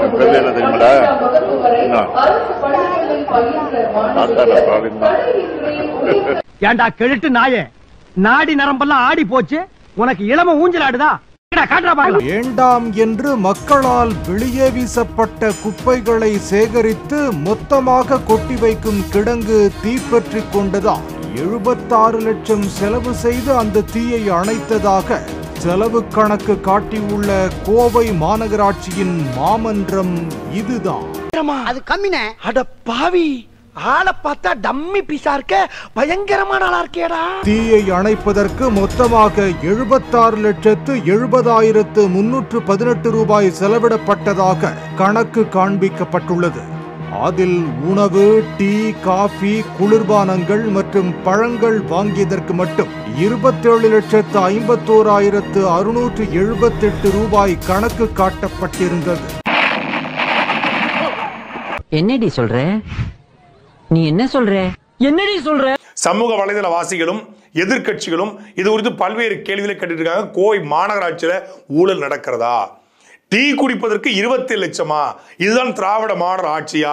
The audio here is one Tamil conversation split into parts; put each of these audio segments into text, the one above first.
தெரியல தெரியுமாடா என்ன? தாத்தாடா பாவின் தான். ஏண்டா கெழுட்டு நாயே நாடி நரம்பெல்லாம் ஆடி போச்சு உனக்கு இளம ஊஞ்சல் ஆடுதா எங்கடா, காட்டுறா பாக்கலாம் வேண்டாம் என்று மக்களால் வெளியே வீசப்பட்ட குப்பைகளை சேகரித்து மொத்தமாக கொட்டி வைக்கும் கிடங்கு தீப்பற்றி கொண்டதால் எழுபத்தாறு லட்சம் செலவு செய்து அந்த தீயை அணைத்ததாக செலவு கணக்கு காட்டியுள்ள கோவை மாநகராட்சியின் மாமன்றம் இதுதான் அது கம்மினே அட பாவி ஆளை பார்த்தா டம்மி பீஸா இருக்க பயங்கரமான ஆளா இருக்கேடா தீயை அணைப்பதற்கு மொத்தமாக எழுபத்தாறு லட்சத்து எழுபதாயிரத்து முன்னூற்று பதினெட்டு ரூபாய் செலவிடப்பட்டதாக கணக்கு காண்பிக்கப்பட்டுள்ளது அதில் உணவு டீ காஃபி குளிர்பானங்கள் மற்றும் பழங்கள் வாங்கியதற்கு மட்டும் இருபத்தேழு லட்சத்து ஐம்பத்தோராயிரத்து அறுநூற்று எழுபத்தெட்டு ரூபாய் கணக்கு காட்டப்பட்டிருந்தது என்னடி சொல்ற நீ என்ன சொல்ற என்னடி சொல்ற சமூக வலைதள வாசிகளும் எதிர்க்கட்சிகளும் இது குறித்து பல்வேறு கேள்விகளை கேட்டுட்டு இருக்காங்க கோவை மாநகராட்சியில ஊழல் நடக்கிறதா டீ குடிப்பதற்கு இருபத்தி லட்சமா இதுதான் திராவிட மாடல் ஆட்சியா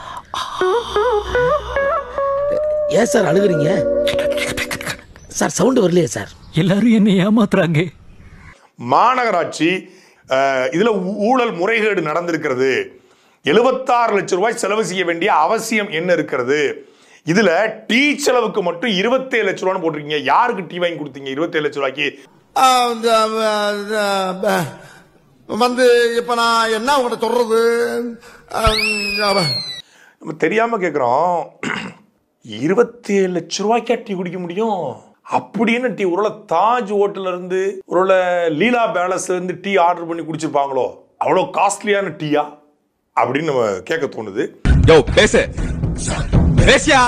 ஏன் சார் அழுகுறீங்க சார் சவுண்ட் வரலையே சார் எல்லாரும் என்னை ஏமாத்துறாங்க மாநகராட்சி அஹ், இதுல ஊ- ஊழல் முறைகேடு நடந்திருக்கிறது எழுபத்தாறு லட்சம் ரூபாய் செலவு செய்ய வேண்டிய அவசியம் என்ன இருக்கிறது இதுல டீ செலவுக்கு மட்டும் இருபத்தேழு லட்சம் ரூபான்னு போட்டிருக்கீங்க யாருக்கு டீ வாங்கி கொடுத்தீங்க இருபத்தேழு லட்சம் ரூபாய்க்கு வந்து இப்ப நான் என்ன உங்கள்கிட்ட சொல்றது நம்ம தெரியாம கேக்குறோம் இருபத்தேழு லட்சம் ரூபாய்க்கா டீ குடிக்க முடியும் அப்படின்னு டீ ஒருவேளை தாஜ் ஹோட்டல்ல இருந்து ஒருவேளை லீலா பேலஸ்ல இருந்து டீ ஆர்டர் பண்ணி குடிச்சிருப்பாங்களோ அவ்வளோ காஸ்ட்லியான டீயா அப்படின்னு நம்ம கேட்க தோணுது யோ பேசு பேசியா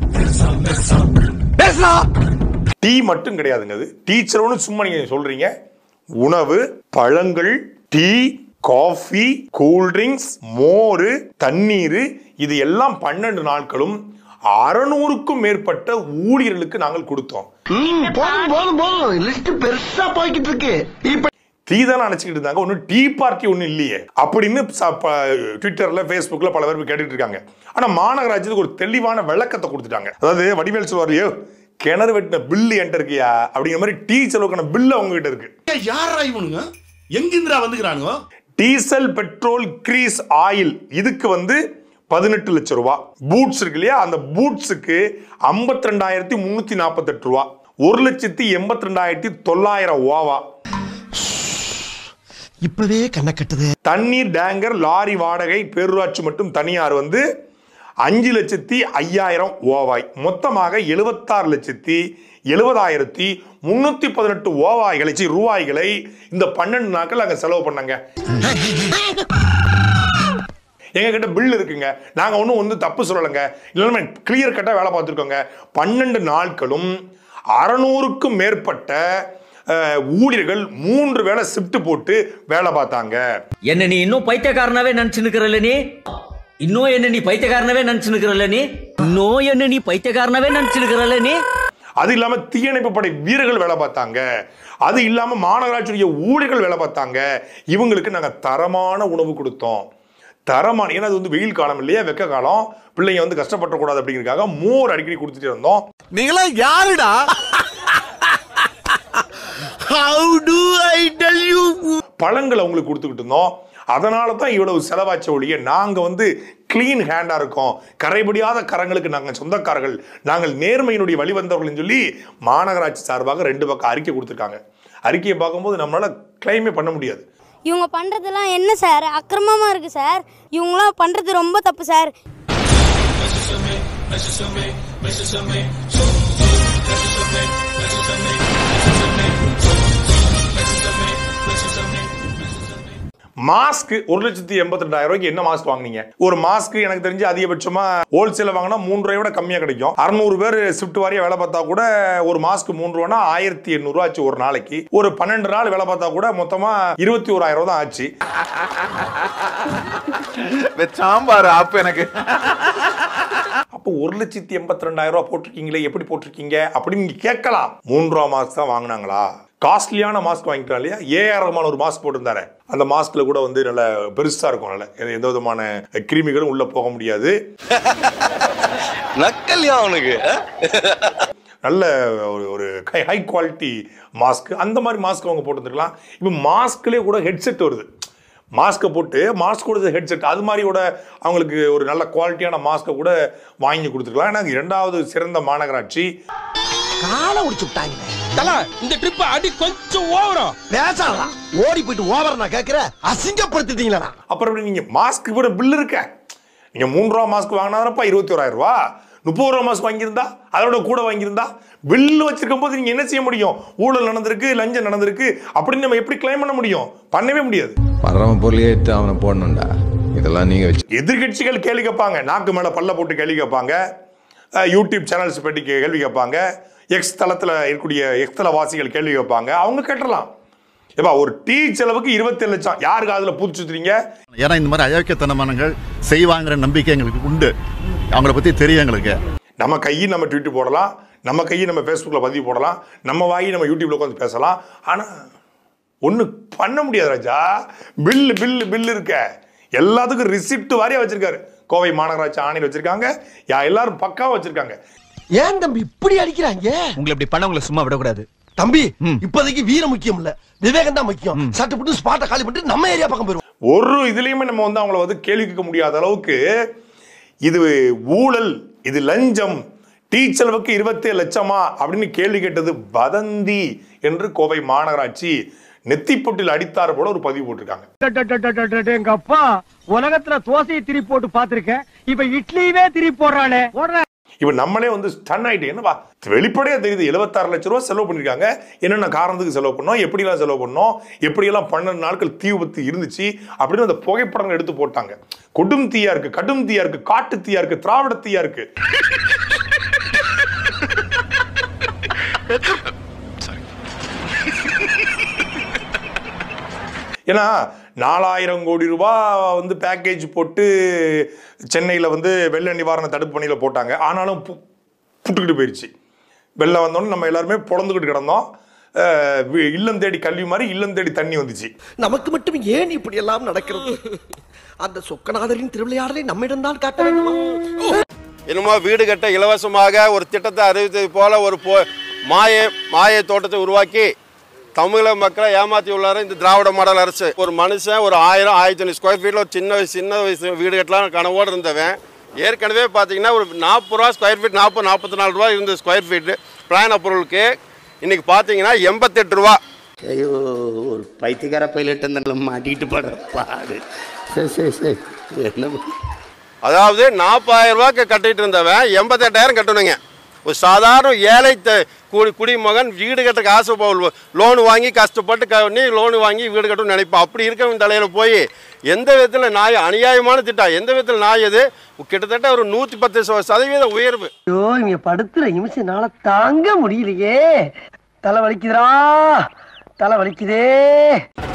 பேசுறா டீ மட்டும் கிடையாதுங்க அது டீ செலவுன்னு சும்மா நீங்க சொல்றீங்க உணவு பழங்கள் டீ காஃபி கூல்ட்ரிங்க்ஸ் மோர் தண்ணீர் இது எல்லாம் பன்னெண்டு நாட்களும் அறநூறுக்கும் மேற்பட்ட ஊழியர்களுக்கு நாங்கள் கொடுத்தோம் போதும் போதும் போதும் லிஸ்ட் பெருசா போய்கிட்டு இருக்கு இப்ப டீ தான் நினைச்சுக்கிட்டு இருந்தாங்க ஒன்றும் டீ பார்ட்டி ஒன்றும் இல்லையே அப்படின்னு ச- ப- ட்விட்டர்ல ஃபேஸ்புக்ல பல பேர் கேட்டுட்டு இருக்காங்க ஆனா மாநகராட்சிக்கு ஒரு தெளிவான விளக்கத்தை கொடுத்துட்டாங்க அதாவது வடிவேல் சொல்வார் "யோ, கிணறு வெட்டின பில்லு என்கிட்ட இருக்கியா அப்படிங்கிற மாதிரி டீ செலவுக்கான பில்லு அவங்க கிட்ட இருக்கு யாரா இவனுங்க எங்கிந்திரா வந்துக்கிறானுங்க டீசல் பெட்ரோல் கிரீஸ் ஆயில் இதுக்கு வந்து பதினெட்டு லட்சம் ரூபா பூட்ஸ் இருக்கு இல்லையா அந்த பூட்ஸுக்கு ஐம்பத்தி ரெண்டாயிரத்தி முன்னூத்தி நாற்பத்தெட்டு ரூபா ஒரு லட்சத்தி எண்பத்தி ரெண்டாயிரத்தி தொள்ளாயிரம் ஓவா இப்பவே கண்ணை கட்டுது தண்ணீர் டேங்கர் லாரி வாடகை பேரூராட்சி மற்றும் தனியார் வந்து அஞ்சு லட்சத்தி ஐயாயிரம் ஓவாய் மொத்தமாக எழுபத்தாறு லட்சத்தி எழுபதாயிரத்தி முன்னூத்தி பதினெட்டு ஓவாய்களை சி, ரூபாய்களை இந்த பன்னெண்டு நாட்கள் நாங்க செலவு பண்ணாங்க எங்க கிட்ட பில் இருக்குங்க நாங்க ஒன்றும் வந்து தப்பு சொல்லலைங்க இல்லைன்னா கிளியர் கட்டா வேலை பார்த்துருக்கோங்க பன்னெண்டு நாட்களும் அறநூறுக்கும் மேற்பட்ட அஹ், ஊழியர்கள் மூன்று வேளை ஷிஃப்ட் போட்டு வேலை பார்த்தாங்க என்ன நீ இன்னும் பைத்தியக்காரனாவே நினைச்சுக்கிறல்ல நீ இன்னும் என்ன நீ பைத்தியக்காரனாவே நினைச்சுக்கிறல்ல நீ இன்னும் என்ன நீ பைத்தியக்காரனாவே நினைச்சுக்கிறல்ல நீ அது இல்லாம தீயணைப்பு படை வீரர்கள் வேலை பார்த்தாங்க அது இல்லாம மாநகராட்சியுடைய ஊழியர்கள் வேலை பார்த்தாங்க இவங்களுக்கு நாங்க தரமான உணவு கொடுத்தோம் தரமான ஏன்னா அது வந்து வெயில் காலம் இல்லையா வெக்க காலம் பிள்ளைங்க வந்து கஷ்டப்படக்கூடாது அப்படிங்கிறதுக்காக மோர் அடிக்கடி கொடுத்துட்டு இருந்தோம் நீங்களா யாருடா how do I tell you பழங்கள் அவங்களுக்கு கொடுத்துக்கிட்டு இருந்தோம் அதனால தான் இவ்வளவு செலவாச்ச ஒழிய நாங்க வந்து கிளீன் ஹேண்டா இருக்கோம் கரைபடியாத கரங்களுக்கு நாங்கள் சொந்தக்காரர்கள் நாங்கள் நேர்மையினுடைய வழிவந்தவர்கள்னு சொல்லி மாநகராட்சி சார்பாக ரெண்டு பக்கம் அறிக்கை கொடுத்துருக்காங்க அறிக்கையை பார்க்கும்போது நம்மளால கிளைமே பண்ண முடியாது இவங்க பண்ணுறதெல்லாம் என்ன சார் அக்கிரமமாக இருக்குது சார் இவங்களாம் பண்ணுறது ரொம்ப தப்பு சார் மாஸ்க் ஒரு லட்சத்தி எண்பத்தி ரெண்டாயிரம் ரூபாய்க்கு என்ன மாஸ்க் வாங்குனீங்க ஒரு மாஸ்க் எனக்கு தெரிஞ்சு அதிகபட்சமா ஹோல்சேல வாங்கினா மூணு ரூபாய் விட கம்மியா கிடைக்கும் அறுநூறு பேர் ஷிஃப்ட் வாரியா வேலை பார்த்தா கூட ஒரு மாஸ்க் மூணு ரூபானா ஆயிரத்தி எண்ணூறு ரூபா ஆச்சு ஒரு நாளைக்கு ஒரு பன்னெண்டு நாள் வேலை பார்த்தா கூட மொத்தமா இருபத்தி ஓராயிரம் ரூபா தான் ஆச்சு சாம்பார் ஆப்பு எனக்கு அப்போ ஒரு லட்சத்தி எண்பத்தி ரெண்டாயிரம் ரூபாய் போட்டிருக்கீங்களே எப்படி போட்டிருக்கீங்க அப்படின்னு நீங்க கேட்கலாம் மூன்று ரூபா மாஸ்க் தான் வாங்கினாங்களா காஸ்ட்லியான மாஸ்க் வாங்கிட்டான் இல்லையா ஏஆர் ரஹ்மான் ஒரு மாஸ்க் போட்டிருந்தாரு அந்த மாஸ்க்ல கூட வந்து நல்ல பெருசா இருக்கும் நல்ல எந்த- எந்த விதமான கிருமிகளும் உள்ள போக முடியாது நக்கல்யா அவனுக்கு நல்ல ஒரு ஒரு ஹை குவாலிட்டி மாஸ்க் அந்த மாதிரி மாஸ்க் அவங்க போட்டுருக்கலாம் இப்போ மாஸ்க்லேயே கூட ஹெட்செட் வருது மாஸ்க்கை போட்டு மாஸ்க் கூட ஹெட்செட் அது மாதிரி கூட அவங்களுக்கு ஒரு நல்ல குவாலிட்டியான மாஸ்க்கை கூட வாங்கி கொடுத்துருக்கலாம் ஏன்னா இரண்டாவது சிறந்த மாநகராட்சி காலை உடிச்சு விட்டாங்களே இந்த ட்ரிப் அடி கொஞ்சம் ஓவரா பேசாதடா ஓடி போயிட்டு ஓவர நான் கேக்குற அசிங்கப்படுத்திட்டீங்களா அப்புறம் எப்படி நீங்க மாஸ்க் கூட பில் இருக்க நீங்க மூணு ரூபா மாஸ்க் வாங்கினாரப்பா இருபத்தி ஓராயிரம் ரூபா முப்பது ரூபா மாஸ்க் வாங்கியிருந்தா அதோட கூட வாங்கியிருந்தா பில் வச்சிருக்கும் போது நீங்க என்ன செய்ய முடியும் ஊழல் நடந்திருக்கு லஞ்சம் நடந்திருக்கு அப்படின்னு நம்ம எப்படி கிளைம் பண்ண முடியும் பண்ணவே முடியாது வர்றவன் பொருளையே எடுத்து அவனை போடணும்டா இதெல்லாம் நீங்க வச்சு எதிர்கட்சிகள் கேள்வி கேட்பாங்க நாக்கு மேல பல்ல போட்டு கேள்வி கேட்பாங்க அஹ், யூடியூப் சேனல்ஸ் பற்றி கே- கேள்வி கேட்பாங்க எக்ஸ் தளத்துல இருக்கக்கூடிய எக்ஸ் தள வாசிகள் கேள்வி கேட்பாங்க அவங்க கேட்டலாம் ஏப்பா ஒரு டீ செலவுக்கு இருபத்தி லட்சம் யாருக்கு அதுல பூத்து சுத்துறீங்க ஏன்னா இந்த மாதிரி அயோக்கியத்தனமானங்கள் செய்வாங்கிற நம்பிக்கை எங்களுக்கு உண்டு அவங்கள பத்தி தெரியும் எங்களுக்கு நம்ம கையை நம்ம ட்விட்டர் போடலாம் நம்ம கையை நம்ம ஃபேஸ்புக்கில் பதிவு போடலாம் நம்ம வாங்கி நம்ம யூடியூப்ல உட்காந்து பேசலாம் ஆனால் ஒன்றும் பண்ண முடியாது ராஜா பில்லு பில்லு பில்லு இருக்க எல்லாத்துக்கும் ரிசிப்ட் வாரியா வச்சிருக்காரு கோவை மாநகராட்சி ஆணையில் வச்சிருக்காங்க யா எல்லாரும் பக்காவா வச்சிருக்காங்க ஏன் தம்பி இப்படி அடிக்கிறாங்க உங்களை இப்படி பண்ணவங்கள சும்மா விடக்கூடாது தம்பி இப்போதைக்கு வீரம் முக்கியம் இல்ல விவேகம் தான் முக்கியம் சட்டு போட்டு ஸ்பாட்டை காலி பண்ணிட்டு நம்ம ஏரியா பக்கம் போயிருவோம் ஒரு இதுலயுமே நம்ம வந்து அவங்கள வந்து கேள்வி கேட்க முடியாத அளவுக்கு இது ஊழல் இது லஞ்சம் டீ செலவுக்கு இருபத்தேழு லட்சமா அப்படின்னு கேள்வி கேட்டது வதந்தி என்று கோவை மாநகராட்சி நெத்திப்பொட்டில் அடித்தார் போல ஒரு பதிவு போட்டிருக்காங்க எங்க அப்பா உலகத்துல தோசையை திரி போட்டு பாத்திருக்கேன் இப்ப இட்லியவே திரி போடுறானே போடுற இப்ப நம்மளே வந்து ஸ்டன் ஆயிட்டு என்னவா வெளிப்படையா தெரியுது 76 லட்ச ரூபா செலவு பண்ணிருக்காங்க என்னென்ன காரணத்துக்கு செலவு பண்ணோம் எப்படிலாம் செலவு பண்ணோம் எப்படியெல்லாம் பன்னெண்டு நாட்கள் தீ விபத்து இருந்துச்சு அப்படின்னு அந்த புகைப்படங்கள் எடுத்து போட்டாங்க கொடும் தீயா இருக்கு கடும் தீயா இருக்கு காட்டு தீயா இருக்கு திராவிட தீயா இருக்கு ஏன்னா நாலாயிரம் கோடி ரூபாய் வந்து பேக்கேஜ் போட்டு சென்னையில் வந்து வெள்ள நிவாரண தடுப்பு பணியில் போட்டாங்க ஆனாலும் பு- புட்டுக்கிட்டு போயிடுச்சு வெள்ளம் வந்தோடனே நம்ம எல்லாருமே பொழந்துக்கிட்டு கிடந்தோம் அஹ் வி- இல்லம் தேடி கல்வி மாதிரி இல்லம் தேடி தண்ணி வந்துச்சு நமக்கு மட்டும் ஏன் இப்படி எல்லாம் நடக்கிறது அந்த சொக்கநாதரின் திருவிளையாடலை நம்மிடம் தான் காட்ட வேண்டுமா என்னமோ வீடு கட்ட இலவசமாக ஒரு திட்டத்தை அறிவித்தது போல ஒரு போ மாய மாய தோட்டத்தை உருவாக்கி தமிழக மக்களை ஏமாத்தி உள்ளாரு இந்த திராவிட மாடல் அரசு ஒரு மனுஷன் ஒரு ஆயிரம் ஆயிரத்தி ஐநூறு ஸ்கொயர் ஃபீட்டில் ஒரு சின்ன வயசு சின்ன வயசு வீடு கட்டலாம் கனவோடு இருந்தவன் ஏற்கனவே பார்த்தீங்கன்னா ஒரு நாற்பது ரூபா ஸ்கொயர் ஃபீட் நாற்பது நாற்பத்தி நாலு ரூபா இருந்த ஸ்கொயர் ஃபீட்டு பிரயாண பொருளுக்கு இன்னைக்கு பார்த்தீங்கன்னா எண்பத்தெட்டு ரூபா ஐயோ ஒரு பைத்தியக்கார பைலட் அந்த மாட்டிக்கிட்டு படுற பாடு சரி சரி சரி என்ன பண்ண- அதாவது நாற்பதாயிரம் ரூபாய்க்கு கட்டிட்டு இருந்தவன் எண்பத்தெட்டாயிரம் கட்டணுங்க ஒரு சாதாரண ஏழை த- குடி குடிமகன் வீடு கட்ட காசு லோன் வாங்கி கஷ்டப்பட்டு கண்ணி லோன் வாங்கி வீடு கட்டணும்னு நினைப்பான் அப்படி இருக்கவன் தலையில் போய் எந்த விதத்தில் நாய் அநியாயமான திட்டம் எந்த விதத்தில் நாய் இது கிட்டத்தட்ட ஒரு நூற்றி பத்து ச- சதவீத உயர்வு ஐயோ இங்க படுத்துற நிமிஷம்னால தாங்க முடியலையே தலை வலிக்குதுடா தலை வலிக்குதே